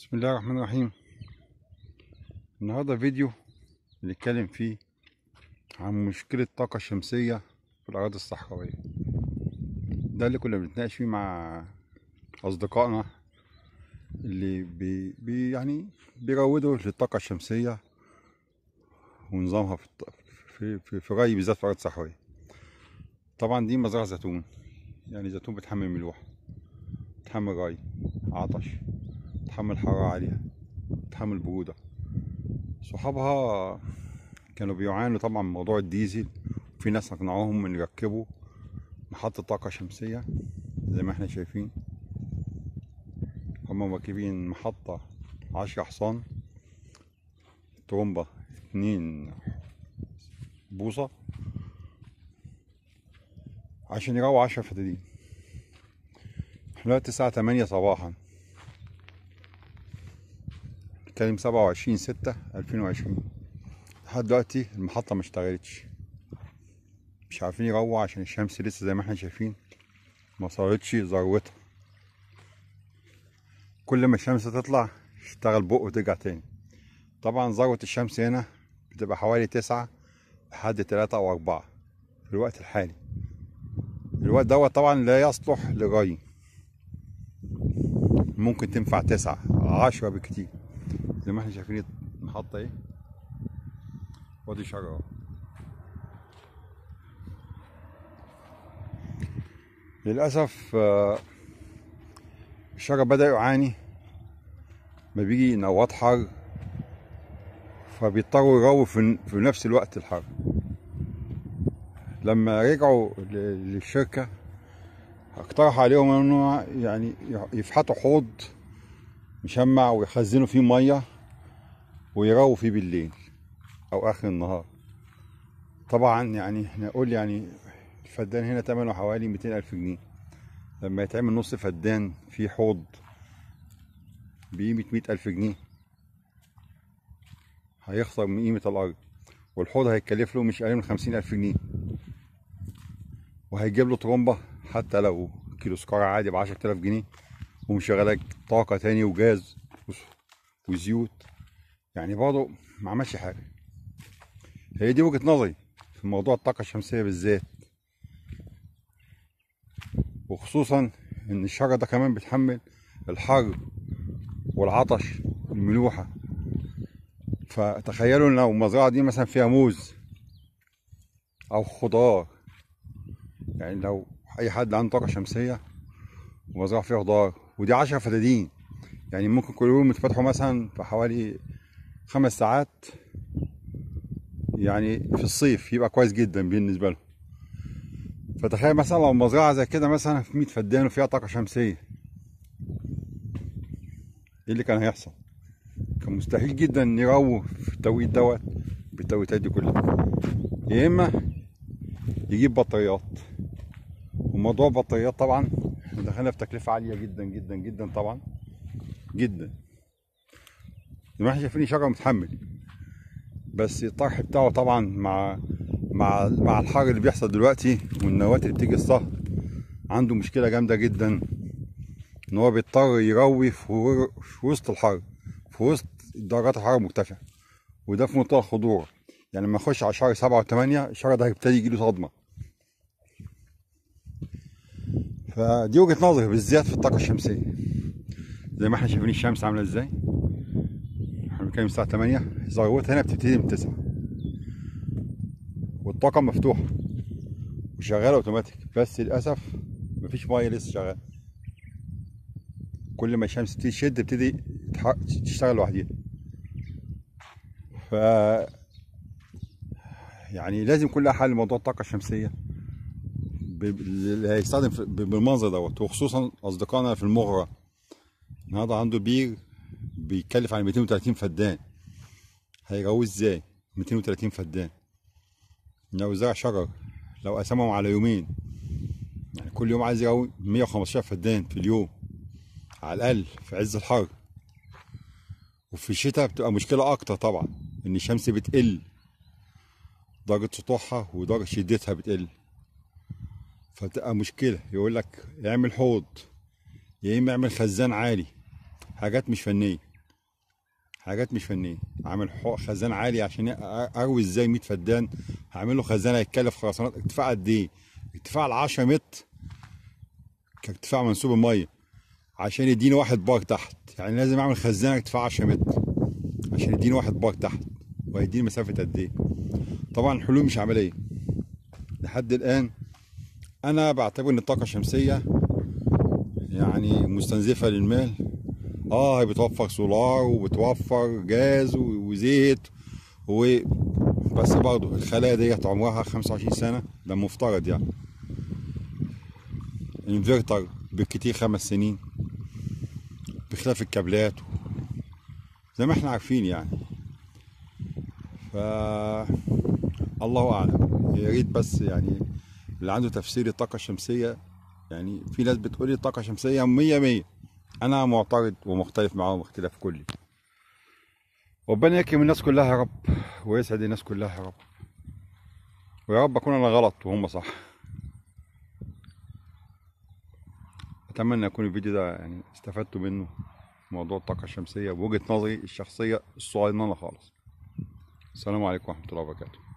بسم الله الرحمن الرحيم النهارده فيديو بنتكلم فيه عن مشكلة الطاقة الشمسية في الأراضي الصحراوية ده اللي كنا بنتناقش فيه مع أصدقائنا اللي بي, بي يعني بيروضوا للطاقة الشمسية ونظامها في الط- في في, في ري بالذات في الأراضي الصحراوية طبعا دي مزرعة زيتون يعني زيتون بتحمل ملوحة بتحمل ري عطش تحمل حرارة عالية تحمل برودة صحابها كانوا بيعانوا طبعا من موضوع الديزل وفي ناس اقنعوهم ان يركبوا محطة طاقة شمسية زي ما احنا شايفين هما مركبين محطة عشرة حصان ترومبة اتنين بوصة عشان يرووا عشرة فدادين احنا دلوقتي الساعة تمانية صباحا بنتكلم سبعة وعشرين ستة ألفين وعشرين لحد دلوقتي المحطة ما اشتغلتش مش عارفين يروعوا عشان الشمس لسه زي ما احنا شايفين ما صارتش ذروتها كل ما الشمس تطلع اشتغل بق وترجع تاني طبعا ذروة الشمس هنا بتبقى حوالي تسعة لحد تلاتة أو أربعة في الوقت الحالي الوقت دوت طبعا لا يصلح للري ممكن تنفع تسعة عشرة بكتير زي ما احنا شايفين المحطة ايه وادي شجرة للأسف آه، الشجر بدأ يعاني ما بيجي نوات حر فبيضطروا يرووا في في نفس الوقت الحر لما رجعوا ل- للشركة اقترح عليهم انه يعني يفحطوا حوض مشمع ويخزنوا فيه ميه ويرووا فيه بالليل او اخر النهار طبعا يعني نقول يعني الفدان هنا ثمنه حوالي 200 الف جنيه لما يتعمل نص فدان في حوض بقيمة 100 الف جنيه هيخسر من قيمة الأرض والحوض هيكلف له مش أقل من 50 ألف جنيه وهيجيب له ترومبة حتى لو كيلو سكر عادي ب 10000 جنيه ومشغلك طاقة تاني وجاز وزيوت يعني برضه ما عملش حاجة هي دي وجهة نظري في موضوع الطاقة الشمسية بالذات وخصوصا ان الشجرة ده كمان بتحمل الحر والعطش الملوحة فتخيلوا ان لو المزرعة دي مثلا فيها موز او خضار يعني لو اي حد عنده طاقة شمسية ومزرعة فيها خضار ودي عشرة فدادين يعني ممكن كل يوم يتفتحوا مثلا في حوالي خمس ساعات يعني في الصيف يبقى كويس جدا بالنسبة لهم فتخيل مثلا لو مزرعة زي كده مثلا في 100 فدان وفيها طاقة شمسية ايه اللي كان هيحصل؟ كان مستحيل جدا ان يرووا في التوقيت دوت بالتوقيتات دي كلها يا اما يجيب بطاريات وموضوع البطاريات طبعا احنا دخلنا في تكلفة عالية جدا جدا جدا طبعا جدا زي ما احنا شايفين شجرة متحمل بس الطرح بتاعه طبعا مع مع مع الحر اللي بيحصل دلوقتي والنواه اللي بتيجي الصهر عنده مشكلة جامدة جدا ان هو بيضطر يروي في ور- في وسط الحر في وسط درجات الحرارة المرتفعة وده في منتهى الخطورة يعني لما يخش على شهر سبعة وثمانية الشهر ده هيبتدي يجيله صدمة فدي وجهة نظري بالذات في الطاقة الشمسية زي ما احنا شايفين الشمس عاملة ازاي احنا بنتكلم الساعة 8 ذروتها هنا بتبتدي من 9 والطاقة مفتوحة وشغالة اوتوماتيك بس للأسف مفيش مية لسه شغالة كل ما الشمس تبتدي تشد تبتدي تح- تشتغل لوحديها ف يعني لازم كل حل موضوع الطاقة الشمسية ب- اللي هيستخدم في- ب- بالمنظر دوت وخصوصا أصدقائنا في المغرة النهارده عنده بير بيتكلف على 230 فدان هيرويه ازاي 230 فدان لو زرع شجر لو قسمهم على يومين يعني كل يوم عايز يروي 115 فدان في اليوم على الأقل في عز الحر وفي الشتاء بتبقى مشكلة أكتر طبعا إن الشمس بتقل درجة سطوحها ودرجة شدتها بتقل فتبقى مشكلة يقول لك اعمل حوض يا إما اعمل خزان عالي حاجات مش فنية حاجات مش فنيه عامل حو- خزان عالي عشان أ- اروي ازاي 100 فدان هعمل له خزان هيتكلف خرسانات ارتفاع قد ايه ارتفاع ال 10 متر كارتفاع منسوب الميه عشان يديني واحد بار تحت يعني لازم اعمل خزان ارتفاع 10 متر عشان يديني واحد بار تحت وهيديني مسافه قد ايه طبعا الحلول مش عمليه لحد الان انا بعتبر ان الطاقه الشمسيه يعني مستنزفه للمال اه هي بتوفر سولار وبتوفر جاز و- وزيت و بس برضه الخلايا ديت عمرها 25 سنه ده مفترض يعني انفرتر بالكتير خمس سنين بخلاف الكابلات زي ما احنا عارفين يعني ف الله اعلم يا ريت بس يعني اللي عنده تفسير الطاقه الشمسيه يعني في ناس بتقول لي الطاقه الشمسيه 100 100 انا معترض ومختلف معاهم اختلاف كلي ربنا يكرم الناس كلها يا رب ويسعد الناس كلها يا رب ويا رب اكون انا غلط وهم صح اتمنى يكون الفيديو ده يعني استفدتوا منه في موضوع الطاقه الشمسيه بوجهه نظري الشخصيه الصغيرة خالص السلام عليكم ورحمه الله وبركاته